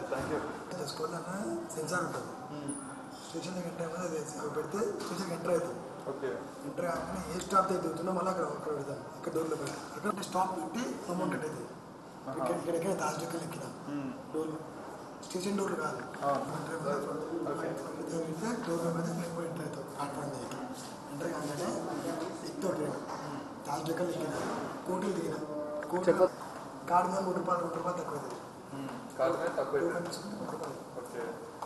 Thank you చేసుకోవాలన్నా censor ఉంటుంది స్టేషన్కి ఎంటర్ అయ్యి అది అవి పెడితే స్టేషన్కి ఎంటర్ అవుతుంది ఓకే ఎంటర్ కాగానే ఏ స్టాప్ అయితే దిగుతుందో మళ్ళీ అక్కడ అక్కడ పెడతాను అక్కడ డోర్లో పెడతాను అక్కడ స్టాప్ పెట్టి అమౌంట్ కట్ అవుతుంది ఇక్కడ ఇక్కడ ఎక్కడ తాజ్ ఎక్కడ ఎక్కిన డోర్ స్టేషన్ డోర్లు కాదు Okay. డోర్ మీద ఎక్కువ ఎంటర్ అవుతాం ప్లాట్ఫామ్ దగ్గర ఎంటర్ కాగానే ఎక్కువ ట్రైన్ తాజ్ డెక్కలు ఎక్కిన కోటిలు దిగిన కోటి కార్డు మీద మూడు రూపాయలు రెండు రూపాయలు తక్కువ అవుతుంది కాదు తక్కువ టోకెన్ తీసుకుంటే మూడు రూపాయలు ఓకే